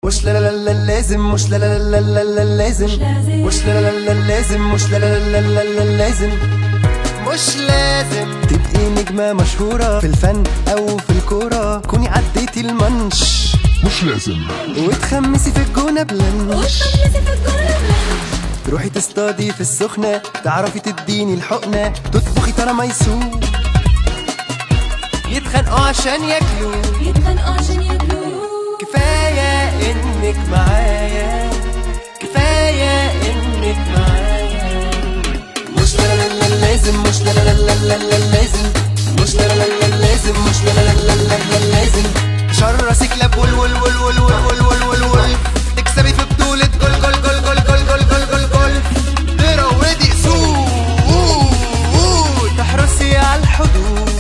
مش لا لا لا لازم مش لا لا لا لا لا لازم مش لا لا لا لازم مش لا لا لا لا لا لازم مش لازم تبقي نجمة مشهورة في الفن أو في الكورة كوني عديتي المنش مش لازم وتخمسي في الجونة بلنش وتخلصي في الجولة تروحي تصطادي في السخنة تعرفي تديني الحقنة تطبخي تراميسو يتخانقوا عشان ياكلوا يتخانقوا عشان ياكلوا كفاية انك معايا كفاية انك معايا مش لا لا لا لازم مش لا لا لا لا لا لازم مش لا لا لا لازم مش لا لا لا لا لا لازم شرسي كلاب ول ول ول ول ول ول ول ول ول تكسبي في بطولة جول جول جول جول جول جول جول جول جول تروضي سوق تحرسي على الحدود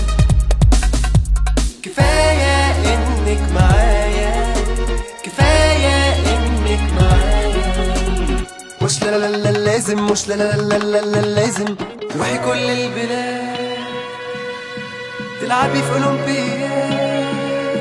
كفاية انك معايا كفاية انك معايا مش لا لا لا لازم مش لا لا لا لا لا لازم تروحي كل البلاد تلعبي في اولمبياد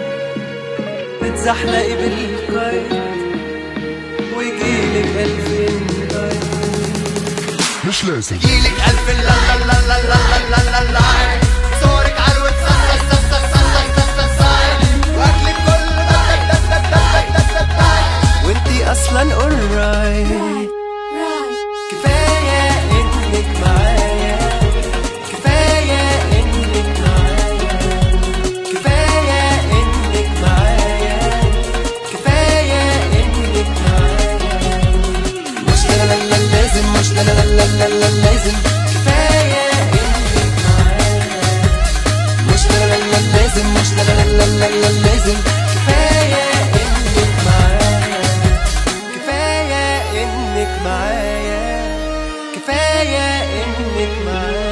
تتزحلقي بالقيد ويجيلك ألفين قيد مش لازم يجيلك ألف لا لا لا لا لا لا لا لا صورك على الواتساب سا سا سا سا سا سا سا واكلك كل دك دك دك دك دك دك دك وانتي اصلا alright كفاية انك معايا كفاية انك معايا كفاية انك معايا كفاية انك معايا مش لا لا لا لازم مش لا لا لا لا لا لازم كفاية انك معايا مش لا لا لا لازم مش لا لا لا لا لا لازم كفاية انك معايا كفاية انك معايا كفاية انك معايا